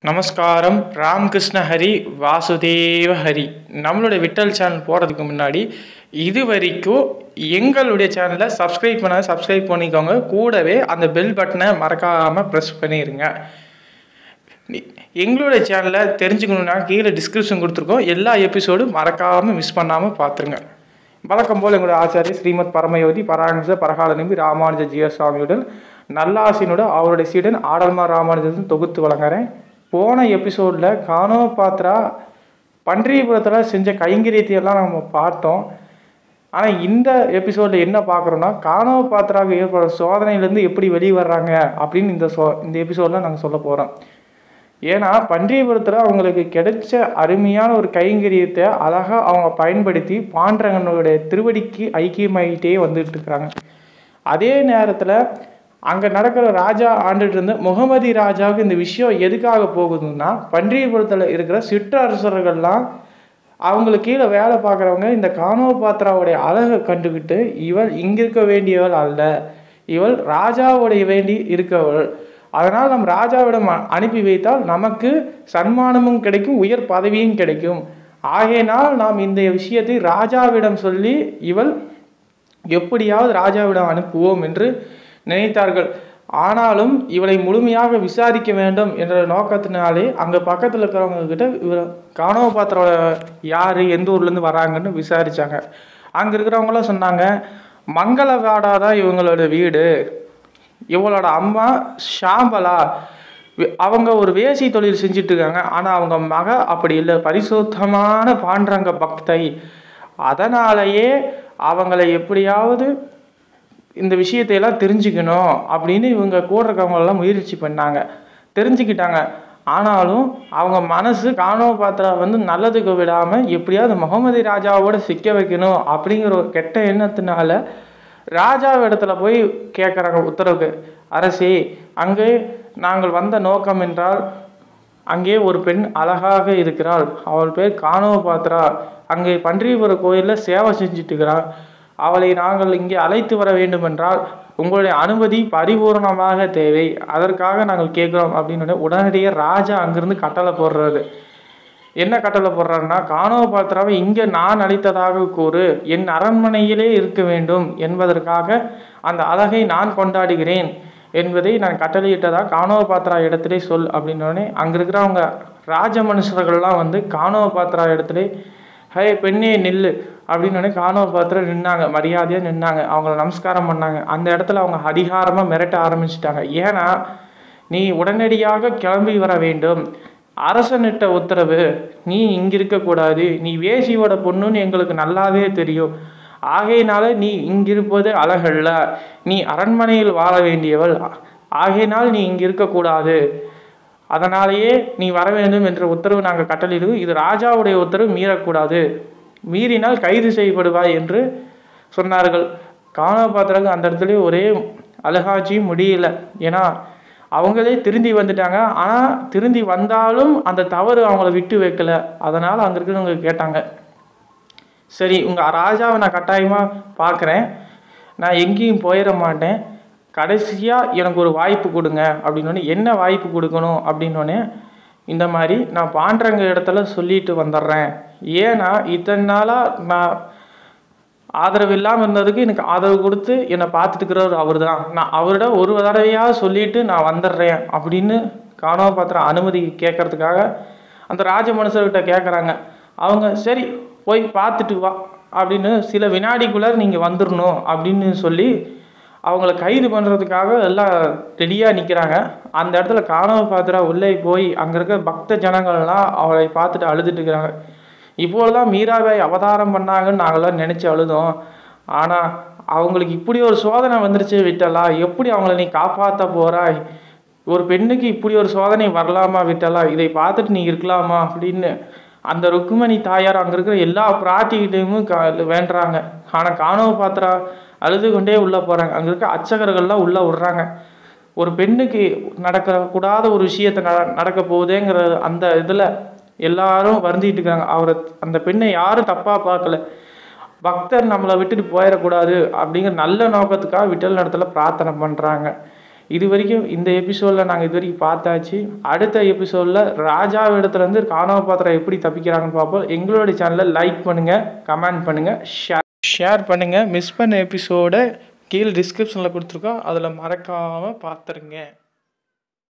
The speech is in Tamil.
நமஸ்காரம் ராம்கிருஷ்ண ஹரி வாசுதேவ ஹரி நம்மளுடைய விட்டல் சேனல் போகிறதுக்கு முன்னாடி இது வரைக்கும் எங்களுடைய சேனலை சப்ஸ்கிரைப் பண்ண சப்ஸ்கிரைப் பண்ணிக்கோங்க கூடவே அந்த பெல் பட்டனை மறக்காமல் ப்ரெஸ் பண்ணிடுங்க நீ- எங்களுடைய சேனலை தெரிஞ்சுக்கணுன்னா கீழே டிஸ்கிரிப்ஷன் கொடுத்துருக்கோம் எல்லா எபிசோடும் மறக்காமல் மிஸ் பண்ணாமல் பார்த்துருங்க வழக்கம் போல் எங்களுடைய ஆச்சாரிய ஸ்ரீமத் பரமயோதி பராங்கச பரகால நம்பி ராமானுஜ ஜீவசாமியுடன் நல்லாசினோட அவருடைய சீடன் ஆடல்மா ராமானுஜன் தொகுத்து வழங்குறேன் போன எபிசோடில் கானோ பாத்ரா பன்றியபுரத்தில் செஞ்ச கைங்கரியத்தையெல்லாம் நம்ம பார்த்தோம் ஆனால் இந்த எபிசோடில் என்ன பார்க்குறோன்னா கானோ பாத்ராவுக்கு ஏற்படுற சோதனையிலேருந்து எப்படி வெளியே வர்றாங்க அப்படின்னு இந்த சோ இந்த எபிசோடில் நாங்கள் சொல்ல போகிறோம் ஏன்னா பன்றியபுரத்தில் அவங்களுக்கு கிடைச்ச அருமையான ஒரு கைங்கரியத்தை அழகாக அவங்க பயன்படுத்தி பாண்டரங்கனுடைய திருவடிக்கு ஐக்கியமாயிட்டே வந்துட்டு இருக்கிறாங்க அதே நேரத்தில் அங்கே நடக்கிற ராஜா ஆண்டுட்டு இருந்த முகமதி ராஜாவுக்கு இந்த விஷயம் எதுக்காக போகுதுன்னா பன்றியபுரத்தில் இருக்கிற சிற்றரசர்கள்லாம் அவங்களுக்கு கீழே வேலை பார்க்குறவங்க இந்த கானோ பாத்ராவுடைய அழகை கண்டுக்கிட்டு இவள் இங்கே இருக்க வேண்டியவள் அல்ல இவள் ராஜாவுடைய வேண்டி இருக்கவள் அதனால் நம் ராஜாவிடம் அ- அனுப்பி வைத்தால் நமக்கு சன்மானமும் கிடைக்கும் உயர் பதவியும் கிடைக்கும் ஆகையினால் நாம் இந்த விஷயத்தை ராஜாவிடம் சொல்லி இவள் எப்படியாவது ராஜாவிடம் அனுப்புவோம் என்று நினைத்தார்கள் ஆனாலும் இவளை முழுமையாக விசாரிக்க வேண்டும் என்ற நோக்கத்தினாலே அங்கே பக்கத்தில் இருக்கிறவங்க கிட்ட இவர் காணவ பாத்திர யார் எந்த ஊர்லேருந்து வராங்கன்னு விசாரிச்சாங்க அங்கே இருக்கிறவங்களாம் சொன்னாங்க மங்களவாடா தான் இவங்களோட வீடு இவளோட அம்மா ஷாம்பலா வி- அவங்க ஒரு வேசி தொழில் செஞ்சுட்டு இருக்காங்க ஆனால் அவங்க மக அப்படி இல்லை பரிசுத்தமான பாண்டரங்க பக்தை அதனாலேயே அவங்களை எப்படியாவது இந்த விஷயத்தை எல்லாம் தெரிஞ்சுக்கணும் அப்படின்னு இவங்க கூட இருக்கவங்கெல்லாம் முயற்சி பண்ணாங்க தெரிஞ்சுக்கிட்டாங்க ஆனாலும் அவங்க மனசு காணோ பாத்திரா வந்து நல்லதுக்கு விடாமல் எப்படியாவது முகமது ராஜாவோட சிக்க வைக்கணும் அப்படிங்கிற ஒரு கெட்ட எண்ணத்தினால ராஜா இடத்துல போய் கேட்குறாங்க உத்தரவுக்கு அரசே அங்கே நாங்கள் வந்த நோக்கம் என்றால் அங்கே ஒரு பெண் அழகாக இருக்கிறாள் அவள் பேர் கானோ பாத்ரா அங்கே பன்றியபுர கோயிலில் சேவை செஞ்சுட்டு இருக்கிறாள் அவளை நாங்கள் இங்கே அழைத்து வர வேண்டுமென்றால் உங்களுடைய அனுமதி பரிபூரணமாக தேவை அதற்காக நாங்கள் கேட்குறோம் அப்படின்னு உடனடியாக ராஜா அங்கிருந்து கட்டளை போடுறாரு என்ன கட்டளை போடுறாருன்னா கானோ பாத்ராவை இங்கே நான் அளித்ததாக கூறு என் அரண்மனையிலே இருக்க வேண்டும் என்பதற்காக அந்த அழகை நான் கொண்டாடுகிறேன் என்பதை நான் கட்டளையிட்டதாக கானோ பாத்ரா இடத்திலே சொல் அப்படின்னோடனே அங்கே இருக்கிறவங்க ராஜ மனுஷர்கள்லாம் வந்து கானோ பாத்ரா இடத்துல ஹே பெண்ணே நில்லு அப்படின்னு கானோ பாத்திர நின்னாங்க மரியாதையாக நின்னாங்க அவங்கள நமஸ்காரம் பண்ணாங்க அந்த இடத்துல அவங்க அதிகாரமாக மிரட்ட ஆரம்பிச்சிட்டாங்க ஏன்னா நீ உடனடியாக கிளம்பி வர வேண்டும் அரசனிட்ட உத்தரவு நீ இங்க இருக்கக்கூடாது நீ வேசியோட பொண்ணுன்னு எங்களுக்கு நல்லாவே தெரியும் ஆகையினால நீ இங்கிருப்பது அழகல்ல நீ அரண்மனையில் வாழ வேண்டியவள் ஆகையினால் நீ இங்க இருக்கக்கூடாது அதனாலேயே நீ வர வேண்டும் என்ற உத்தரவு நாங்கள் கட்டளையிடுவோம் இது ராஜாவுடைய உத்தரவு மீறக்கூடாது மீறினால் கைது செய்யப்படுவாய் என்று சொன்னார்கள் காணபாத்திரங்க அந்த இடத்துல ஒரே அழகாட்சி முடியல ஏன்னா அவங்களே திருந்தி வந்துட்டாங்க ஆனால் திருந்தி வந்தாலும் அந்த தவறு அவங்கள விட்டு வைக்கல அதனால் அங்கே இருக்கிறவங்க கேட்டாங்க சரி உங்கள் ராஜாவை நான் கட்டாயமாக பார்க்குறேன் நான் எங்கேயும் போயிட மாட்டேன் கடைசியாக எனக்கு ஒரு வாய்ப்பு கொடுங்க அப்படின்னோடனே என்ன வாய்ப்பு கொடுக்கணும் அப்படின்னோடனே இந்த மாதிரி நான் பாண்டரங்க இடத்துல சொல்லிட்டு வந்துடுறேன் ஏன்னா இத்தனை நாளாக நான் ஆதரவு இல்லாமல் இருந்ததுக்கு எனக்கு ஆதரவு கொடுத்து என்னை பார்த்துட்டுக்கிறவர் அவர் தான் நான் அவர்கிட்ட ஒரு தடவையாக சொல்லிட்டு நான் வந்துடுறேன் அப்படின்னு காணவ பாத்திரம் அனுமதி கேட்கறதுக்காக அந்த ராஜ மனுஷர்கிட்ட கேட்குறாங்க அவங்க சரி போய் பார்த்துட்டு வா அப்படின்னு சில வினாடிக்குள்ளார நீங்கள் வந்துடணும் அப்படின்னு சொல்லி அவங்கள கைது பண்ணுறதுக்காக எல்லாம் ரெடியாக நிற்கிறாங்க அந்த இடத்துல காணவ பாத்திரா உள்ளே போய் அங்கே இருக்க பக்த ஜனங்கள்லாம் அவளை பார்த்துட்டு அழுதுட்டு இருக்கிறாங்க இப்பொழுதுதான் மீராபாய் அவதாரம் பண்ணாங்கன்னு நாங்களாம் நினச்சி அழுதோம் ஆனால் அவங்களுக்கு இப்படி ஒரு சோதனை வந்துருச்சு விட்டலா எப்படி அவங்கள நீ காப்பாற்ற போறாய் ஒரு பெண்ணுக்கு இப்படி ஒரு சோதனை வரலாமா விட்டலா இதை பார்த்துட்டு நீ இருக்கலாமா அப்படின்னு அந்த ருக்குமணி தாயார் அங்கே இருக்கிற எல்லா பிராட்டிகிட்டையும் க வேண்டுறாங்க ஆனால் காணவ பாத்திரா அழுது கொண்டே உள்ளே போகிறாங்க அங்கே இருக்க அர்ச்சகர்கள்லாம் உள்ளே விடுறாங்க ஒரு பெண்ணுக்கு நடக்க கூடாத ஒரு விஷயத்தை நட நடக்க போகுதேங்கிற அந்த இதில் எல்லாரும் வருந்திட்டு இருக்காங்க அவரை அந்த பெண்ணை யாரும் தப்பாக பார்க்கல பக்தர் நம்மளை விட்டுட்டு போயிடக்கூடாது அப்படிங்கிற நல்ல நோக்கத்துக்காக விட்டல் இடத்துல பிரார்த்தனை பண்ணுறாங்க இது வரைக்கும் இந்த எபிசோடில் நாங்கள் இது வரைக்கும் பார்த்தாச்சு அடுத்த எபிசோடில் ராஜா இடத்துலேருந்து காணவ பாத்திரம் எப்படி தப்பிக்கிறாங்கன்னு பார்ப்போம் எங்களுடைய சேனலை லைக் பண்ணுங்கள் கமெண்ட் பண்ணுங்கள் ஷேர் ஷேர் பண்ணுங்கள் மிஸ் பண்ண எபிசோடை கீழே டிஸ்கிரிப்ஷனில் கொடுத்துருக்கோம் அதில் மறக்காமல் பார்த்துருங்க